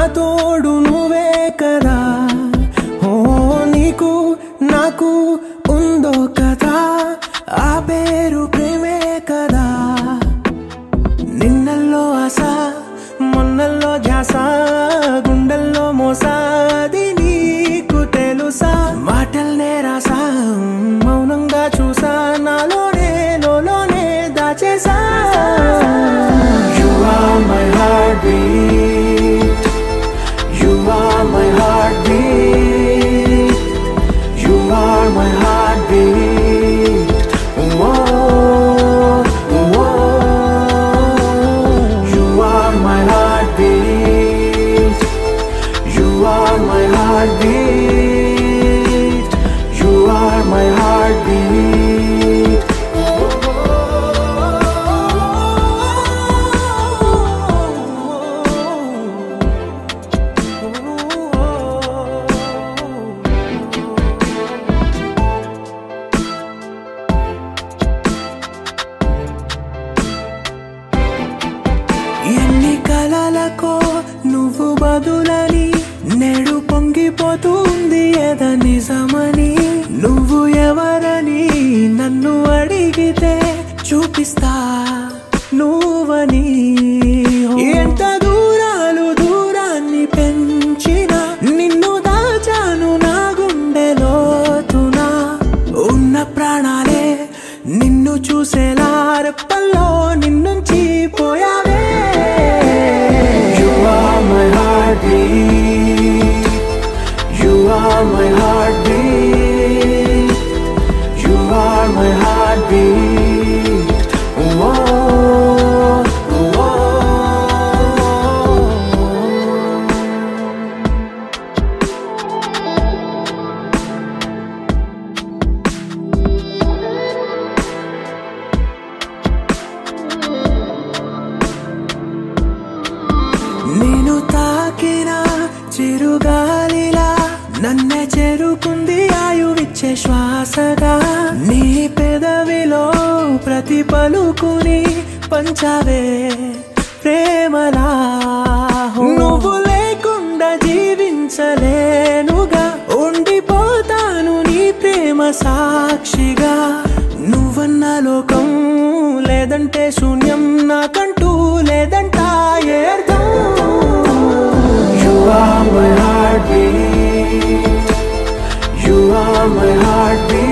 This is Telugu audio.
తోడు నువ్వే కదా ఓ నీకు నాకు ఉందో కదా ఆ పేరు ప్రేమే కదా నిన్నల్లో ఆశ మొన్నల్లో ధ్యాస గుండెల్లో మోసాది నీకు తెలుసా మాటల్నే రాసా మౌనంగా చూసా నాలోనే లోలోనే దాచేసా You are my heartbeat You are my heartbeat You are my heartbeat Whoa, whoa. You are my heartbeat You are my heartbeat You are my heartbeat ఎన్ని కలలకో నువ్వు బదులని నేడు పొంగిపోతుంది ఎద నిజమని నువ్వు ఎవరని నన్ను అడిగితే చూపిస్తా నువ్వని ఎంత దూరాలు దూరాన్ని పెంచిన నిన్ను దాచాను నా గుండెలోతున ఉన్న ప్రాణాలే నిన్ను చూసేలా రెప్పల్లో నిన్నుంచి పోయావే You are my heartbeat You are my heartbeat You are my heartbeat Whoa, whoa. నేను తాకిన చిరుగాలిలా నన్నే చేరుకుంది ఆయువిచ్చే శ్వాసగా నీ పెదవిలో ప్రతి పలుకుని పంచావే ప్రేమలా నువ్వు లేకుండా జీవించలేనుగా ఉండిపోతాను నీ ప్రేమ సాక్షిగా నువ్వన్న లోకం లేదంటే శూన్యం నాకంటూ లేదంట ఏర్థం You are my heartbeat You are my heartbeat